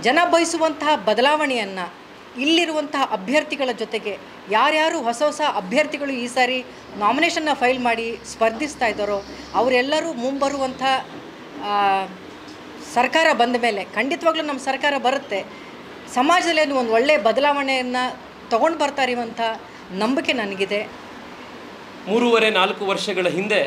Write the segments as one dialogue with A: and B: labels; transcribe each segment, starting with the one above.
A: ಜನ ಬಯಸುವಂತಹ ಬದಲಾವಣೆಯನ್ನು ಇಲ್ಲಿರುವಂತಹ ಅಭ್ಯರ್ಥಿಗಳ ಜೊತೆಗೆ ಯಾರ್ಯಾರು ಹೊಸ ಹೊಸ ಅಭ್ಯರ್ಥಿಗಳು ಈ ಸಾರಿ ನಾಮಿನೇಷನ್ನ ಫೈಲ್ ಮಾಡಿ ಸ್ಪರ್ಧಿಸ್ತಾ ಇದ್ದಾರೋ ಅವರೆಲ್ಲರೂ ಮುಂಬರುವಂಥ ಆ, ಸರ್ಕಾರ ಬಂದ ಮೇಲೆ ಖಂಡಿತವಾಗ್ಲೂ ನಮ್ಮ ಸರ್ಕಾರ ಬರುತ್ತೆ ಸಮಾಜದಲ್ಲಿ ಅದು ಒಂದು ಒಳ್ಳೆಯ ಬದಲಾವಣೆಯನ್ನು ತೊಗೊಂಡು ಬರ್ತಾ ಇರುವಂಥ ನಂಬಿಕೆ ನನಗಿದೆ
B: ಮೂರುವರೆ ನಾಲ್ಕು ವರ್ಷಗಳ ಹಿಂದೆ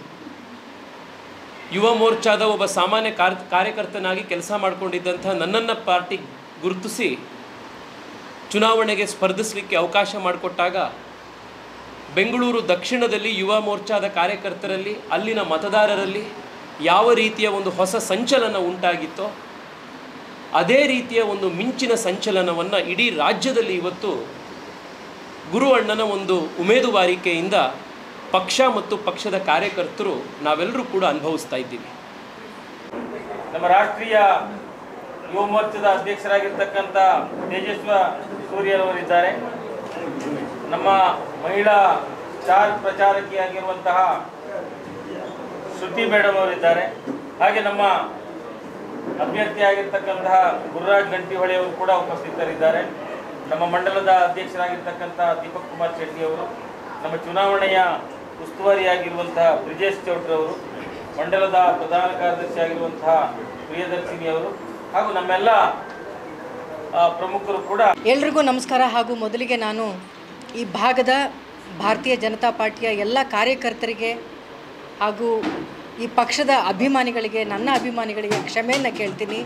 B: ಯುವ ಮೋರ್ಚಾದ ಒಬ್ಬ ಸಾಮಾನ್ಯ ಕಾರ್ ಕಾರ್ಯಕರ್ತನಾಗಿ ಕೆಲಸ ಮಾಡಿಕೊಂಡಿದ್ದಂಥ ನನ್ನನ್ನು ಪಾರ್ಟಿ ಗುರುತಿಸಿ ಚುನಾವಣೆಗೆ ಸ್ಪರ್ಧಿಸಲಿಕ್ಕೆ ಅವಕಾಶ ಮಾಡಿಕೊಟ್ಟಾಗ ಬೆಂಗಳೂರು ದಕ್ಷಿಣದಲ್ಲಿ ಯುವ ಮೋರ್ಚಾದ ಕಾರ್ಯಕರ್ತರಲ್ಲಿ ಅಲ್ಲಿನ ಮತದಾರರಲ್ಲಿ ಯಾವ ರೀತಿಯ ಒಂದು ಹೊಸ ಸಂಚಲನ ಉಂಟಾಗಿತ್ತೋ ಅದೇ ರೀತಿಯ ಒಂದು ಮಿಂಚಿನ ಸಂಚಲನವನ್ನು ಇಡೀ ರಾಜ್ಯದಲ್ಲಿ ಇವತ್ತು ಗುರು ಅಣ್ಣನ ಒಂದು ಉಮೇದುವಾರಿಕೆಯಿಂದ ಪಕ್ಷ ಮತ್ತು ಪಕ್ಷದ ಕಾರ್ಯಕರ್ತರು ನಾವೆಲ್ಲರೂ ಕೂಡ ಅನುಭವಿಸ್ತಾ ಇದ್ದೀವಿ
C: ನಮ್ಮ ರಾಷ್ಟ್ರೀಯ ಯುವ ಮೋರ್ಚಾದ ಅಧ್ಯಕ್ಷರಾಗಿರ್ತಕ್ಕಂಥ ತೇಜಸ್ವ ಸೂರ್ಯರವರಿದ್ದಾರೆ ನಮ್ಮ ಮಹಿಳಾ ಸ್ಟಾರ್ ಪ್ರಚಾರಕಿಯಾಗಿರುವಂತಹ ಶ್ರುತಿ ಮೇಡಮ್ ಅವರಿದ್ದಾರೆ ಹಾಗೆ ನಮ್ಮ ಅಭ್ಯರ್ಥಿಯಾಗಿರ್ತಕ್ಕಂತಹ ಗುರುರಾಜ್ ಗಂಟಿಹೊಳಿ ಅವರು ಕೂಡ ಉಪಸ್ಥಿತರಿದ್ದಾರೆ ನಮ್ಮ ಮಂಡಲದ ಅಧ್ಯಕ್ಷರಾಗಿರ್ತಕ್ಕಂಥ ದೀಪಕ್ ಕುಮಾರ್ ಶೆಟ್ಟಿ ಅವರು ನಮ್ಮ ಚುನಾವಣೆಯ ಉಸ್ತುವಾರಿಯಾಗಿರುವಂತಹ ಬ್ರಿಜೇಶ್ ಚೌಟ್ರವರು ಮಂಡಲದ ಪ್ರಧಾನ ಕಾರ್ಯದರ್ಶಿಯಾಗಿರುವಂತಹ ಪ್ರಿಯದರ್ಶಿನಿ ಅವರು ಹಾಗೂ ನಮ್ಮೆಲ್ಲ ಆ, ಪ್ರಮುಖರು ಕೂಡ
A: ಎಲ್ರಿಗೂ ನಮಸ್ಕಾರ ಹಾಗೂ ಮೊದಲಿಗೆ ನಾನು ಈ ಭಾಗದ ಭಾರತೀಯ ಜನತಾ ಪಾರ್ಟಿಯ ಎಲ್ಲ ಕಾರ್ಯಕರ್ತರಿಗೆ ಹಾಗೂ ಈ ಪಕ್ಷದ ಅಭಿಮಾನಿಗಳಿಗೆ ನನ್ನ ಅಭಿಮಾನಿಗಳಿಗೆ ಕ್ಷಮೆಯನ್ನು ಕೇಳ್ತೀನಿ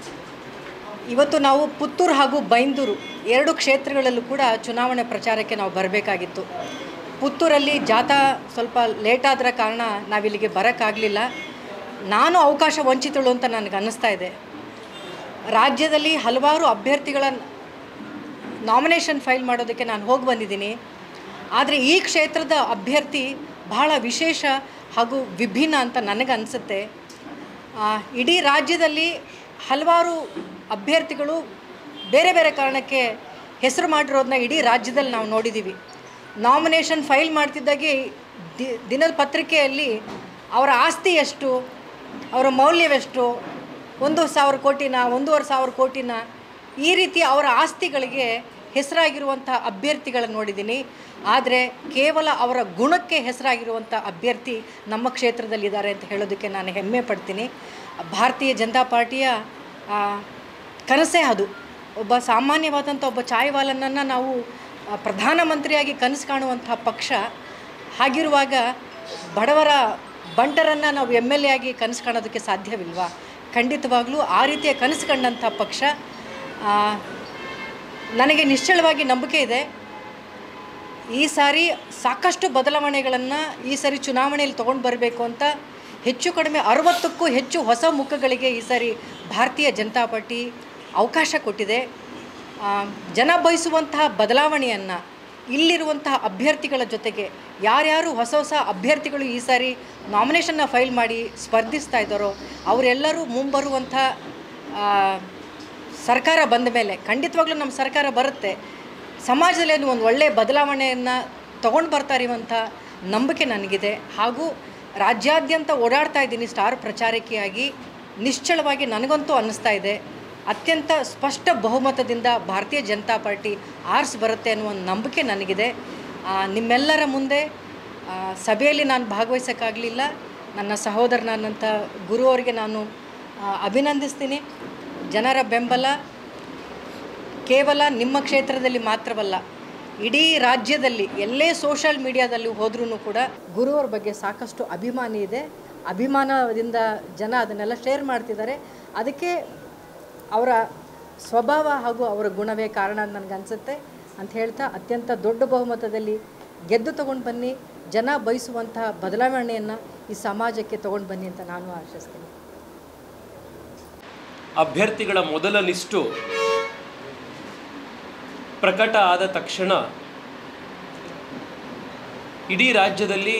A: ಇವತ್ತು ನಾವು ಪುತ್ತೂರು ಹಾಗೂ ಬೈಂದೂರು ಎರಡು ಕ್ಷೇತ್ರಗಳಲ್ಲೂ ಕೂಡ ಚುನಾವಣೆ ಪ್ರಚಾರಕ್ಕೆ ನಾವು ಬರಬೇಕಾಗಿತ್ತು ಪುತ್ತೂರಲ್ಲಿ ಜಾಥಾ ಸ್ವಲ್ಪ ಲೇಟ್ ಆದ್ರ ಕಾರಣ ನಾವಿಲ್ಲಿಗೆ ಬರೋಕ್ಕಾಗಲಿಲ್ಲ ನಾನು ಅವಕಾಶ ವಂಚಿತಳು ಅಂತ ನನಗೆ ಅನ್ನಿಸ್ತಾ ಇದೆ ರಾಜ್ಯದಲ್ಲಿ ಹಲವಾರು ಅಭ್ಯರ್ಥಿಗಳ ನಾಮಿನೇಷನ್ ಫೈಲ್ ಮಾಡೋದಕ್ಕೆ ನಾನು ಹೋಗಿ ಬಂದಿದ್ದೀನಿ ಆದರೆ ಈ ಕ್ಷೇತ್ರದ ಅಭ್ಯರ್ಥಿ ಬಹಳ ವಿಶೇಷ ಹಾಗೂ ವಿಭಿನ್ನ ಅಂತ ನನಗೆ ಅನಿಸುತ್ತೆ ಆ, ಇಡೀ ರಾಜ್ಯದಲ್ಲಿ ಹಲವಾರು ಅಭ್ಯರ್ಥಿಗಳು ಬೇರೆ ಬೇರೆ ಕಾರಣಕ್ಕೆ ಹೆಸರು ಮಾಡಿರೋದನ್ನ ಇಡೀ ರಾಜ್ಯದಲ್ಲಿ ನಾವು ನೋಡಿದ್ದೀವಿ ನಾಮಿನೇಷನ್ ಫೈಲ್ ಮಾಡ್ತಿದ್ದಾಗೆ ದಿ ದಿನದ ಪತ್ರಿಕೆಯಲ್ಲಿ ಅವರ ಆಸ್ತಿ ಎಷ್ಟು ಅವರ ಮೌಲ್ಯವೆಷ್ಟು ಒಂದು ಸಾವಿರ ಕೋಟಿನ ಒಂದೂವರೆ ಸಾವಿರ ಕೋಟಿನ ಈ ರೀತಿ ಅವರ ಆಸ್ತಿಗಳಿಗೆ ಹೆಸರಾಗಿರುವಂಥ ಅಭ್ಯರ್ಥಿಗಳನ್ನು ನೋಡಿದ್ದೀನಿ ಆದರೆ ಕೇವಲ ಅವರ ಗುಣಕ್ಕೆ ಹೆಸರಾಗಿರುವಂಥ ಅಭ್ಯರ್ಥಿ ನಮ್ಮ ಕ್ಷೇತ್ರದಲ್ಲಿದ್ದಾರೆ ಅಂತ ಹೇಳೋದಕ್ಕೆ ನಾನು ಹೆಮ್ಮೆ ಪಡ್ತೀನಿ ಭಾರತೀಯ ಜನತಾ ಪಾರ್ಟಿಯ ಆ, ಕನಸೇ ಅದು ಒಬ್ಬ ಸಾಮಾನ್ಯವಾದಂಥ ಒಬ್ಬ ಚಾಯ್ವಾಲನನ್ನು ನಾವು ಆ, ಪ್ರಧಾನಮಂತ್ರಿಯಾಗಿ ಕನಸು ಕಾಣುವಂಥ ಪಕ್ಷ ಹಾಗಿರುವಾಗ ಬಡವರ ಬಂಟರನ್ನು ನಾವು ಎಮ್ ಎಲ್ ಎ ಆಗಿ ಕನಸು ಕಾಣೋದಕ್ಕೆ ಸಾಧ್ಯವಿಲ್ವಾ ಖಂಡಿತವಾಗ್ಲೂ ಆ ರೀತಿಯ ಕನಸು ಕಂಡಂಥ ಪಕ್ಷ ಆ, ನನಗೆ ನಿಶ್ಚಳವಾಗಿ ನಂಬಿಕೆ ಇದೆ ಈ ಸಾರಿ ಸಾಕಷ್ಟು ಬದಲಾವಣೆಗಳನ್ನು ಈ ಸಾರಿ ಚುನಾವಣೆಯಲ್ಲಿ ತೊಗೊಂಡು ಬರಬೇಕು ಅಂತ ಹೆಚ್ಚು ಕಡಿಮೆ ಅರವತ್ತಕ್ಕೂ ಹೆಚ್ಚು ಹೊಸ ಮುಖಗಳಿಗೆ ಈ ಸಾರಿ ಭಾರತೀಯ ಜನತಾ ಪಾರ್ಟಿ ಅವಕಾಶ ಕೊಟ್ಟಿದೆ ಆ, ಜನ ಬಯಸುವಂತಹ ಬದಲಾವಣೆಯನ್ನು ಇಲ್ಲಿರುವಂತಹ ಅಭ್ಯರ್ಥಿಗಳ ಜೊತೆಗೆ ಯಾರ್ಯಾರು ಹೊಸ ಹೊಸ ಅಭ್ಯರ್ಥಿಗಳು ಈ ಸಾರಿ ನಾಮಿನೇಷನ್ನ ಫೈಲ್ ಮಾಡಿ ಸ್ಪರ್ಧಿಸ್ತಾ ಇದ್ದಾರೋ ಅವರೆಲ್ಲರೂ ಮುಂಬರುವಂಥ ಆ, ಸರ್ಕಾರ ಬಂದ ಮೇಲೆ ಖಂಡಿತವಾಗ್ಲೂ ನಮ್ಮ ಸರ್ಕಾರ ಬರುತ್ತೆ ಸಮಾಜದಲ್ಲಿ ಅದು ಒಂದು ಒಳ್ಳೆಯ ಬದಲಾವಣೆಯನ್ನು ತೊಗೊಂಡು ಬರ್ತಾ ಇರುವಂಥ ನಂಬಿಕೆ ನನಗಿದೆ ಹಾಗೂ ರಾಜ್ಯಾದ್ಯಂತ ಓಡಾಡ್ತಾ ಇದ್ದೀನಿ ಸ್ಟಾರ್ ಪ್ರಚಾರಕಿಯಾಗಿ ನಿಶ್ಚಳವಾಗಿ ನನಗಂತೂ ಅನ್ನಿಸ್ತಾ ಇದೆ ಅತ್ಯಂತ ಸ್ಪಷ್ಟ ಬಹುಮತದಿಂದ ಭಾರತೀಯ ಜನತಾ ಪಾರ್ಟಿ ಆರ್ಸ್ ಬರುತ್ತೆ ಅನ್ನುವ ಒಂದು ನಂಬಿಕೆ ನನಗಿದೆ ಆ, ನಿಮ್ಮೆಲ್ಲರ ಮುಂದೆ ಆ, ಸಭೆಯಲ್ಲಿ ನಾನು ಭಾಗವಹಿಸೋಕ್ಕಾಗಲಿಲ್ಲ ನನ್ನ ಸಹೋದರನಾದಂಥ ಗುರು ಅವರಿಗೆ ನಾನು ಆ, ಅಭಿನಂದಿಸ್ತೀನಿ ಜನರ ಬೆಂಬಲ ಕೇವಲ ನಿಮ್ಮ ಕ್ಷೇತ್ರದಲ್ಲಿ ಮಾತ್ರವಲ್ಲ ಇಡೀ ರಾಜ್ಯದಲ್ಲಿ ಎಲ್ಲೇ ಸೋಷಲ್ ಮೀಡಿಯಾದಲ್ಲಿ ಹೋದ್ರೂ ಕೂಡ ಗುರುವರ ಬಗ್ಗೆ ಸಾಕಷ್ಟು ಅಭಿಮಾನಿ ಇದೆ ಅಭಿಮಾನದಿಂದ ಜನ ಅದನ್ನೆಲ್ಲ ಶೇರ್ ಮಾಡ್ತಿದ್ದಾರೆ ಅದಕ್ಕೆ ಅವರ ಸ್ವಭಾವ ಹಾಗೂ ಅವರ ಗುಣವೇ ಕಾರಣ ಅಂತ ನನಗನ್ಸುತ್ತೆ ಅಂತ ಹೇಳ್ತಾ ಅತ್ಯಂತ ದೊಡ್ಡ ಬಹುಮತದಲ್ಲಿ ಗೆದ್ದು ತಗೊಂಡು ಬನ್ನಿ ಜನ ಬಯಸುವಂತಹ ಬದಲಾವಣೆಯನ್ನು ಈ ಸಮಾಜಕ್ಕೆ ತೊಗೊಂಡು ಬನ್ನಿ ಅಂತ ನಾನು ಆಶಿಸ್ತೀನಿ
B: ಅಭ್ಯರ್ಥಿಗಳ ಮೊದಲ ಲಿಸ್ಟು ಪ್ರಕಟ ಆದ ತಕ್ಷಣ ಇಡೀ ರಾಜ್ಯದಲ್ಲಿ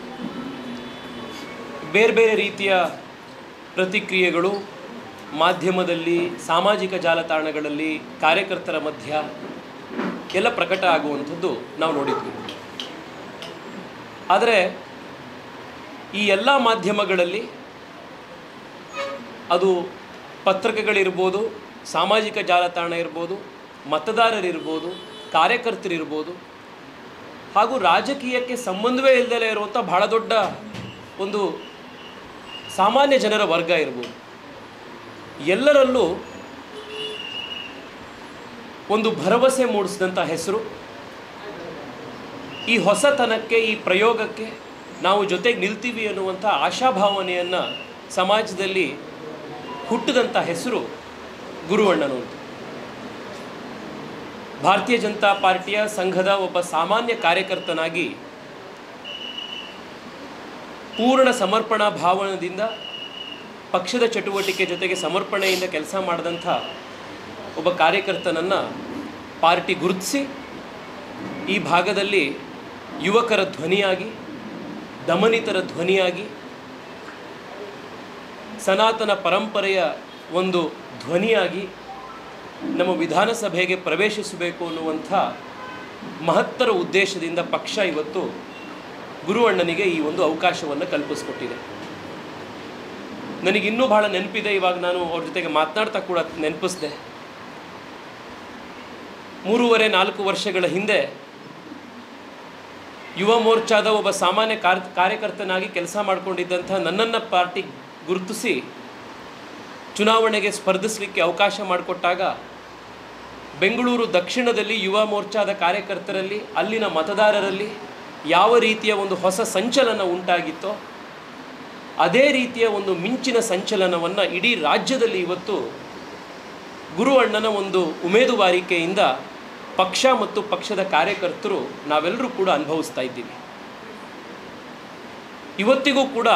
B: ಬೇರೆ ಬೇರೆ ರೀತಿಯ ಪ್ರತಿಕ್ರಿಯೆಗಳು ಮಾಧ್ಯಮದಲ್ಲಿ ಸಾಮಾಜಿಕ ಜಾಲತಾಣಗಳಲ್ಲಿ ಕಾರ್ಯಕರ್ತರ ಮಧ್ಯ ಎಲ್ಲ ಪ್ರಕಟ ಆಗುವಂಥದ್ದು ನಾವು ನೋಡಿದ್ವಿ ಆದರೆ ಈ ಎಲ್ಲ ಮಾಧ್ಯಮಗಳಲ್ಲಿ ಅದು ಪತ್ರಿಕೆಗಳಿರ್ಬೋದು ಸಾಮಾಜಿಕ ಜಾಲತಾಣ ಇರ್ಬೋದು ಮತದಾರರಿರ್ಬೋದು ಕಾರ್ಯಕರ್ತರಿರ್ಬೋದು ಹಾಗೂ ರಾಜಕೀಯಕ್ಕೆ ಸಂಬಂಧವೇ ಇಲ್ಲದಲೇ ಇರುವಂಥ ಬಹಳ ದೊಡ್ಡ ಒಂದು ಸಾಮಾನ್ಯ ಜನರ ವರ್ಗ ಇರ್ಬೋದು ಎಲ್ಲರಲ್ಲೂ ಒಂದು ಭರವಸೆ ಮೂಡಿಸಿದಂಥ ಹೆಸರು ಈ ಹೊಸತನಕ್ಕೆ ಈ ಪ್ರಯೋಗಕ್ಕೆ ನಾವು ಜೊತೆಗೆ ನಿಲ್ತೀವಿ ಅನ್ನುವಂಥ ಆಶಾಭಾವನೆಯನ್ನು ಸಮಾಜದಲ್ಲಿ ಹುಟ್ಟಿದಂಥ ಹೆಸರು ಗುರುವಣ್ಣನವರು ಭಾರತೀಯ ಜನತಾ ಪಾರ್ಟಿಯ ಸಂಘದ ಒಬ್ಬ ಸಾಮಾನ್ಯ ಕಾರ್ಯಕರ್ತನಾಗಿ ಪೂರ್ಣ ಸಮರ್ಪಣಾ ಭಾವನದಿಂದ ಪಕ್ಷದ ಚಟುವಟಿಕೆ ಜೊತೆಗೆ ಸಮರ್ಪಣೆಯಿಂದ ಕೆಲಸ ಮಾಡಿದಂಥ ಒಬ್ಬ ಕಾರ್ಯಕರ್ತನನ್ನು ಪಾರ್ಟಿ ಗುರುತಿಸಿ ಈ ಭಾಗದಲ್ಲಿ ಯುವಕರ ಧ್ವನಿಯಾಗಿ ದಮನಿತರ ಧ್ವನಿಯಾಗಿ ಸನಾತನ ಪರಂಪರೆಯ ಒಂದು ಧ್ವನಿಯಾಗಿ ನಮ್ಮ ವಿಧಾನಸಭೆಗೆ ಪ್ರವೇಶಿಸಬೇಕು ಅನ್ನುವಂಥ ಮಹತ್ತರ ಉದ್ದೇಶದಿಂದ ಪಕ್ಷ ಇವತ್ತು ಗುರುವಣ್ಣನಿಗೆ ಈ ಒಂದು ಅವಕಾಶವನ್ನು ಕಲ್ಪಿಸ್ಕೊಟ್ಟಿದೆ ನನಗಿನ್ನೂ ಬಹಳ ನೆನಪಿದೆ ಇವಾಗ ನಾನು ಅವ್ರ ಜೊತೆಗೆ ಮಾತನಾಡ್ತಾ ಕೂಡ ನೆನಪಿಸ್ದೆ ಮೂರುವರೆ ನಾಲ್ಕು ವರ್ಷಗಳ ಹಿಂದೆ ಯುವ ಮೋರ್ಚಾದ ಒಬ್ಬ ಸಾಮಾನ್ಯ ಕಾರ್ ಕಾರ್ಯಕರ್ತನಾಗಿ ಕೆಲಸ ಮಾಡಿಕೊಂಡಿದ್ದಂಥ ನನ್ನನ್ನು ಪಾರ್ಟಿ ಗುರುತಿಸಿ ಚುನಾವಣೆಗೆ ಸ್ಪರ್ಧಿಸಲಿಕ್ಕೆ ಅವಕಾಶ ಮಾಡಿಕೊಟ್ಟಾಗ ಬೆಂಗಳೂರು ದಕ್ಷಿಣದಲ್ಲಿ ಯುವ ಮೋರ್ಚಾದ ಕಾರ್ಯಕರ್ತರಲ್ಲಿ ಅಲ್ಲಿನ ಮತದಾರರಲ್ಲಿ ಯಾವ ರೀತಿಯ ಒಂದು ಹೊಸ ಸಂಚಲನ ಉಂಟಾಗಿತ್ತೋ ಅದೇ ರೀತಿಯ ಒಂದು ಮಿಂಚಿನ ಸಂಚಲನವನ್ನು ಇಡೀ ರಾಜ್ಯದಲ್ಲಿ ಇವತ್ತು ಗುರು ಅಣ್ಣನ ಒಂದು ಉಮೇದುವಾರಿಕೆಯಿಂದ ಪಕ್ಷ ಮತ್ತು ಪಕ್ಷದ ಕಾರ್ಯಕರ್ತರು ನಾವೆಲ್ಲರೂ ಕೂಡ ಅನುಭವಿಸ್ತಾ ಇದ್ದೀವಿ ಇವತ್ತಿಗೂ ಕೂಡ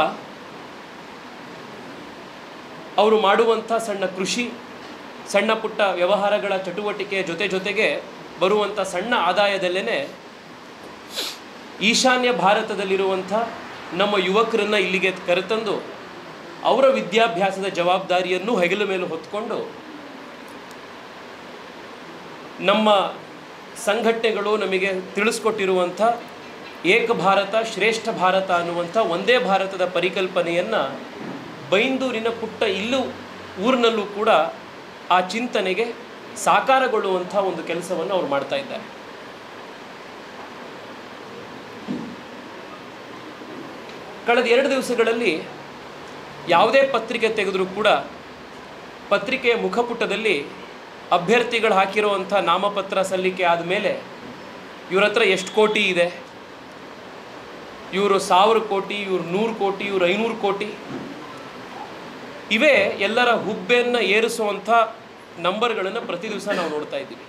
B: ಅವರು ಮಾಡುವಂಥ ಸಣ್ಣ ಕೃಷಿ ಸಣ್ಣ ಪುಟ್ಟ ವ್ಯವಹಾರಗಳ ಚಟುವಟಿಕೆಯ ಜೊತೆ ಜೊತೆಗೆ ಬರುವಂಥ ಸಣ್ಣ ಆದಾಯದಲ್ಲೇ ಈಶಾನ್ಯ ಭಾರತದಲ್ಲಿರುವಂಥ ನಮ್ಮ ಯುವಕರನ್ನು ಇಲ್ಲಿಗೆ ಕರೆತಂದು ಅವರ ವಿದ್ಯಾಭ್ಯಾಸದ ಜವಾಬ್ದಾರಿಯನ್ನು ಹೆಗಲ ಮೇಲೆ ಹೊತ್ಕೊಂಡು ನಮ್ಮ ಸಂಘಟನೆಗಳು ನಮಗೆ ತಿಳಿಸ್ಕೊಟ್ಟಿರುವಂಥ ಏಕ ಭಾರತ ಶ್ರೇಷ್ಠ ಭಾರತ ಅನ್ನುವಂಥ ಒಂದೇ ಭಾರತದ ಪರಿಕಲ್ಪನೆಯನ್ನು ಬೈಂದೂರಿನ ಪುಟ್ಟ ಇಲ್ಲು ಊರಿನಲ್ಲೂ ಕೂಡ ಆ ಚಿಂತನೆಗೆ ಸಾಕಾರಗೊಳ್ಳುವಂಥ ಒಂದು ಕೆಲಸವನ್ನು ಅವ್ರು ಮಾಡ್ತಾ ಇದ್ದಾರೆ ಕಳೆದ ಎರಡು ದಿವಸಗಳಲ್ಲಿ ಯಾವುದೇ ಪತ್ರಿಕೆ ತೆಗೆದರೂ ಕೂಡ ಪತ್ರಿಕೆಯ ಮುಖಪುಟದಲ್ಲಿ ಅಭ್ಯರ್ಥಿಗಳು ಹಾಕಿರುವಂಥ ನಾಮಪತ್ರ ಸಲ್ಲಿಕೆ ಆದಮೇಲೆ ಇವ್ರ ಹತ್ರ ಎಷ್ಟು ಕೋಟಿ ಇದೆ ಇವರು ಸಾವಿರ ಕೋಟಿ ಇವ್ರು ನೂರು ಕೋಟಿ ಇವ್ರು ಐನೂರು ಕೋಟಿ ಇವೇ ಎಲ್ಲರ ಹುಬ್ಬೆಯನ್ನು ಏರಿಸುವಂಥ ನಂಬರ್ಗಳನ್ನು ಪ್ರತಿ ದಿವಸ ನಾವು ನೋಡ್ತಾ ಇದ್ದೀವಿ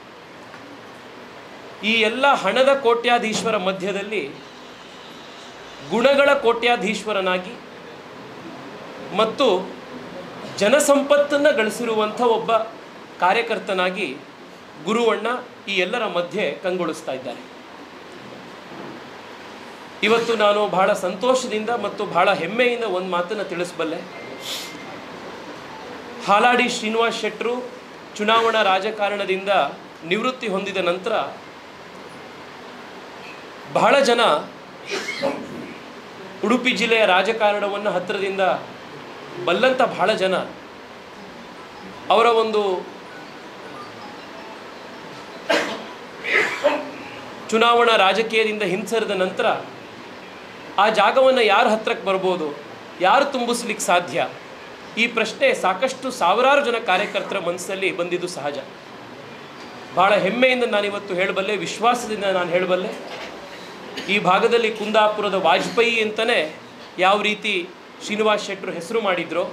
B: ಈ ಎಲ್ಲ ಹಣದ ಕೋಟ್ಯಾಧೀಶ್ವರ ಮಧ್ಯದಲ್ಲಿ ಗುಣಗಳ ಕೋಟ್ಯಾಧೀಶ್ವರನಾಗಿ ಮತ್ತು ಜನಸಂಪತ್ತನ್ನು ಗಳಿಸಿರುವಂಥ ಒಬ್ಬ ಕಾರ್ಯಕರ್ತನಾಗಿ ಗುರುವಣ್ಣ ಈ ಎಲ್ಲರ ಮಧ್ಯೆ ಕಂಗೊಳಿಸ್ತಾ ಇದ್ದಾರೆ ಇವತ್ತು ನಾನು ಬಹಳ ಸಂತೋಷದಿಂದ ಮತ್ತು ಬಹಳ ಹೆಮ್ಮೆಯಿಂದ ಒಂದು ಮಾತನ್ನು ತಿಳಿಸಬಲ್ಲೆ ಹಾಲಾಡಿ ಶ್ರೀನಿವಾಸ್ ಶೆಟ್ಟರು ಚುನಾವಣಾ ರಾಜಕಾರಣದಿಂದ ನಿವೃತ್ತಿ ಹೊಂದಿದ ನಂತರ ಬಹಳ ಜನ ಉಡುಪಿ ಜಿಲ್ಲೆಯ ರಾಜಕಾರಣವನ್ನು ಹತ್ತಿರದಿಂದ ಬಲ್ಲಂಥ ಬಹಳ ಜನ ಅವರ ಒಂದು ಚುನಾವಣಾ ರಾಜಕೀಯದಿಂದ ಹಿಂಸರಿದ ನಂತರ ಆ ಜಾಗವನ್ನು ಯಾರ ಹತ್ರಕ್ಕೆ ಬರ್ಬೋದು ಯಾರು ತುಂಬಿಸ್ಲಿಕ್ಕೆ ಸಾಧ್ಯ ಈ ಪ್ರಶ್ನೆ ಸಾಕಷ್ಟು ಸಾವಿರಾರು ಜನ ಕಾರ್ಯಕರ್ತರ ಮನಸ್ಸಲ್ಲಿ ಬಂದಿದ್ದು ಸಹಜ ಭಾಳ ಹೆಮ್ಮೆಯಿಂದ ನಾನಿವತ್ತು ಹೇಳಬಲ್ಲೆ ವಿಶ್ವಾಸದಿಂದ ನಾನು ಹೇಳಬಲ್ಲೆ ಈ ಭಾಗದಲ್ಲಿ ಕುಂದಾಪುರದ ವಾಜಪೇಯಿ ಅಂತಲೇ ಯಾವ ರೀತಿ ಶ್ರೀನಿವಾಸ್ ಶೆಟ್ಟರು ಹೆಸರು ಮಾಡಿದ್ರು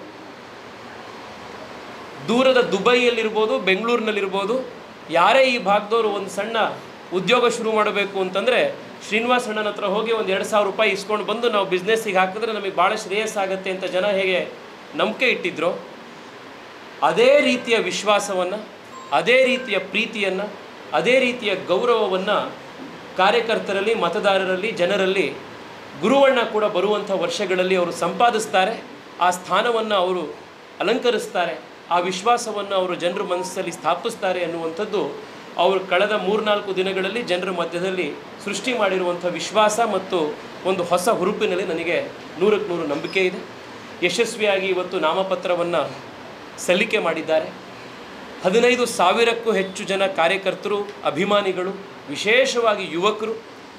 B: ದೂರದ ದುಬೈಯಲ್ಲಿರ್ಬೋದು ಬೆಂಗಳೂರಿನಲ್ಲಿರ್ಬೋದು ಯಾರೇ ಈ ಭಾಗದವರು ಒಂದು ಸಣ್ಣ ಉದ್ಯೋಗ ಶುರು ಮಾಡಬೇಕು ಅಂತಂದರೆ ಶ್ರೀನಿವಾಸ್ ಅಣ್ಣನ ಹತ್ರ ಹೋಗಿ ಒಂದು ಎರಡು ಸಾವಿರ ರೂಪಾಯಿ ಇಸ್ಕೊಂಡು ಬಂದು ನಾವು ಬಿಸ್ನೆಸ್ಸಿಗೆ ಹಾಕಿದ್ರೆ ನಮಗೆ ಭಾಳ ಶ್ರೇಯಸ್ಸಾಗತ್ತೆ ಅಂತ ಜನ ಹೇಗೆ ನಂಬಿಕೆ ಇಟ್ಟಿದ್ರು ಅದೇ ರೀತಿಯ ವಿಶ್ವಾಸವನ್ನು ಅದೇ ರೀತಿಯ ಪ್ರೀತಿಯನ್ನು ಅದೇ ರೀತಿಯ ಗೌರವವನ್ನು ಕಾರ್ಯಕರ್ತರಲ್ಲಿ ಮತದಾರರಲ್ಲಿ ಜನರಲ್ಲಿ ಗುರುವಣ್ಣ ಕೂಡ ಬರುವಂಥ ವರ್ಷಗಳಲ್ಲಿ ಅವರು ಸಂಪಾದಿಸ್ತಾರೆ ಆ ಸ್ಥಾನವನ್ನು ಅವರು ಅಲಂಕರಿಸ್ತಾರೆ ಆ ವಿಶ್ವಾಸವನ್ನು ಅವರು ಜನರ ಮನಸ್ಸಲ್ಲಿ ಸ್ಥಾಪಿಸ್ತಾರೆ ಅನ್ನುವಂಥದ್ದು ಅವರು ಕಳೆದ ಮೂರ್ನಾಲ್ಕು ದಿನಗಳಲ್ಲಿ ಜನರ ಮಧ್ಯದಲ್ಲಿ ಸೃಷ್ಟಿ ಮಾಡಿರುವಂಥ ವಿಶ್ವಾಸ ಮತ್ತು ಒಂದು ಹೊಸ ಹುರುಪಿನಲ್ಲಿ ನನಗೆ ನೂರಕ್ಕೆ ನೂರು ನಂಬಿಕೆ ಇದೆ ಯಶಸ್ವಿಯಾಗಿ ಇವತ್ತು ನಾಮಪತ್ರವನ್ನು ಸಲ್ಲಿಕೆ ಮಾಡಿದ್ದಾರೆ ಹದಿನೈದು ಸಾವಿರಕ್ಕೂ ಹೆಚ್ಚು ಜನ ಕಾರ್ಯಕರ್ತರು ಅಭಿಮಾನಿಗಳು ವಿಶೇಷವಾಗಿ ಯುವಕರು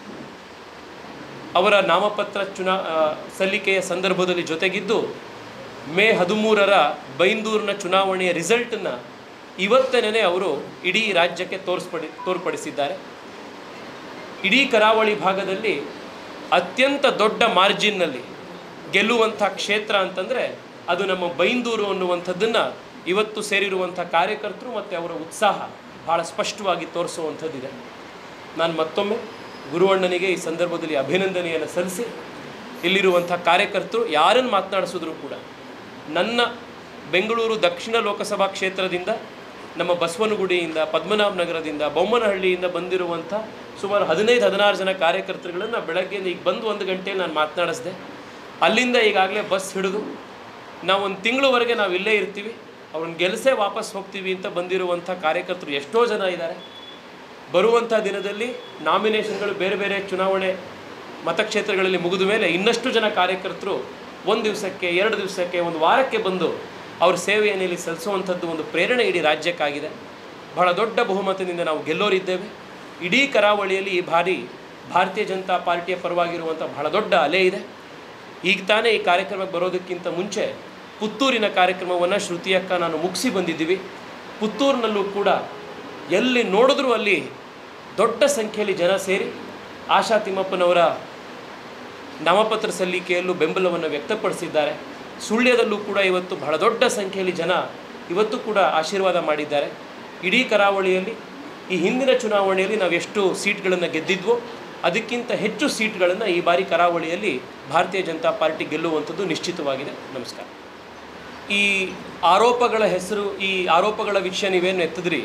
B: ಅವರ ನಾಮಪತ್ರ ಚುನಾ ಆ, ಸಲ್ಲಿಕೆಯ ಸಂದರ್ಭದಲ್ಲಿ ಜೊತೆಗಿದ್ದು ಮೇ ಹದಿಮೂರರ ಬೈಂದೂರಿನ ಚುನಾವಣೆಯ ರಿಸಲ್ಟನ್ನು ಇವತ್ತನೇ ಅವರು ಇಡೀ ರಾಜ್ಯಕ್ಕೆ ತೋರಿಸ್ಪಡಿ ತೋರ್ಪಡಿಸಿದ್ದಾರೆ ಇಡೀ ಕರಾವಳಿ ಭಾಗದಲ್ಲಿ ಅತ್ಯಂತ ದೊಡ್ಡ ಮಾರ್ಜಿನ್ನಲ್ಲಿ ಗೆಲ್ಲುವಂಥ ಕ್ಷೇತ್ರ ಅಂತಂದರೆ ಅದು ನಮ್ಮ ಬೈಂದೂರು ಅನ್ನುವಂಥದ್ದನ್ನು ಇವತ್ತು ಸೇರಿರುವಂಥ ಕಾರ್ಯಕರ್ತರು ಮತ್ತು ಅವರ ಉತ್ಸಾಹ ಭಾಳ ಸ್ಪಷ್ಟವಾಗಿ ತೋರಿಸುವಂಥದ್ದಿದೆ ನಾನು ಮತ್ತೊಮ್ಮೆ ಗುರುವಣ್ಣನಿಗೆ ಈ ಸಂದರ್ಭದಲ್ಲಿ ಅಭಿನಂದನೆಯನ್ನು ಸಲ್ಲಿಸಿ ಇಲ್ಲಿರುವಂಥ ಕಾರ್ಯಕರ್ತರು ಯಾರನ್ನು ಮಾತನಾಡಿಸಿದ್ರು ಕೂಡ ನನ್ನ ಬೆಂಗಳೂರು ದಕ್ಷಿಣ ಲೋಕಸಭಾ ಕ್ಷೇತ್ರದಿಂದ ನಮ್ಮ ಬಸವನಗುಡಿಯಿಂದ ಪದ್ಮನಾಭ ನಗರದಿಂದ ಬೊಮ್ಮನಹಳ್ಳಿಯಿಂದ ಬಂದಿರುವಂಥ ಸುಮಾರು ಹದಿನೈದು ಹದಿನಾರು ಜನ ಕಾರ್ಯಕರ್ತರುಗಳನ್ನು ಬೆಳಗ್ಗೆಯಿಂದ ಈಗ ಬಂದು ಒಂದು ಗಂಟೆಯಲ್ಲಿ ನಾನು ಮಾತನಾಡಿಸಿದೆ ಅಲ್ಲಿಂದ ಈಗಾಗಲೇ ಬಸ್ ಹಿಡಿದು ನಾವು ಒಂದು ತಿಂಗಳವರೆಗೆ ನಾವು ಇಲ್ಲೇ ಇರ್ತೀವಿ ಅವ್ರನ್ನ ಗೆಲ್ಸೇ ವಾಪಸ್ ಹೋಗ್ತೀವಿ ಅಂತ ಬಂದಿರುವಂಥ ಕಾರ್ಯಕರ್ತರು ಎಷ್ಟೋ ಜನ ಇದ್ದಾರೆ ಬರುವಂಥ ದಿನದಲ್ಲಿ ನಾಮಿನೇಷನ್ಗಳು ಬೇರೆ ಬೇರೆ ಚುನಾವಣೆ ಮತಕ್ಷೇತ್ರಗಳಲ್ಲಿ ಮುಗಿದ ಮೇಲೆ ಇನ್ನಷ್ಟು ಜನ ಕಾರ್ಯಕರ್ತರು ಒಂದು ದಿವಸಕ್ಕೆ ಎರಡು ದಿವಸಕ್ಕೆ ಒಂದು ವಾರಕ್ಕೆ ಬಂದು ಅವ್ರ ಸೇವೆಯನ್ನು ಇಲ್ಲಿ ಸಲ್ಲಿಸುವಂಥದ್ದು ಒಂದು ಪ್ರೇರಣೆ ಇಡೀ ರಾಜ್ಯಕ್ಕಾಗಿದೆ ಬಹಳ ದೊಡ್ಡ ಬಹುಮತದಿಂದ ನಾವು ಗೆಲ್ಲೋರಿದ್ದೇವೆ ಇಡೀ ಕರಾವಳಿಯಲ್ಲಿ ಈ ಬಾರಿ ಭಾರತೀಯ ಜನತಾ ಪಾರ್ಟಿಯ ಪರವಾಗಿರುವಂಥ ಬಹಳ ದೊಡ್ಡ ಅಲೆ ಇದೆ ಈಗ ತಾನೇ ಈ ಕಾರ್ಯಕ್ರಮಕ್ಕೆ ಬರೋದಕ್ಕಿಂತ ಮುಂಚೆ ಪುತ್ತೂರಿನ ಕಾರ್ಯಕ್ರಮವನ್ನು ಶ್ರುತಿಯಕ್ಕ ನಾನು ಮುಗಿಸಿ ಬಂದಿದ್ದೀವಿ ಪುತ್ತೂರಿನಲ್ಲೂ ಕೂಡ ಎಲ್ಲಿ ನೋಡಿದ್ರೂ ಅಲ್ಲಿ ದೊಡ್ಡ ಸಂಖ್ಯೆಯಲ್ಲಿ ಜನ ಸೇರಿ ಆಶಾ ತಿಮ್ಮಪ್ಪನವರ ನಾಮಪತ್ರ ಸಲ್ಲಿಕೆಯಲ್ಲೂ ಬೆಂಬಲವನ್ನು ವ್ಯಕ್ತಪಡಿಸಿದ್ದಾರೆ ಸುಳ್ಯದಲ್ಲೂ ಕೂಡ ಇವತ್ತು ಬಹಳ ದೊಡ್ಡ ಸಂಖ್ಯೆಯಲ್ಲಿ ಜನ ಇವತ್ತು ಕೂಡ ಆಶೀರ್ವಾದ ಮಾಡಿದ್ದಾರೆ ಇಡೀ ಕರಾವಳಿಯಲ್ಲಿ ಈ ಹಿಂದಿನ ಚುನಾವಣೆಯಲ್ಲಿ ನಾವು ಎಷ್ಟು ಸೀಟ್ಗಳನ್ನು ಗೆದ್ದಿದ್ವೋ ಅದಕ್ಕಿಂತ ಹೆಚ್ಚು ಸೀಟ್ಗಳನ್ನು ಈ ಬಾರಿ ಕರಾವಳಿಯಲ್ಲಿ ಭಾರತೀಯ ಜನತಾ ಪಾರ್ಟಿ ಗೆಲ್ಲುವಂಥದ್ದು ನಿಶ್ಚಿತವಾಗಿದೆ ನಮಸ್ಕಾರ ಈ ಆರೋಪಗಳ ಹೆಸರು ಈ ಆರೋಪಗಳ ವಿಷಯ ನೀವೇನು ಎತ್ತಿದ್ರಿ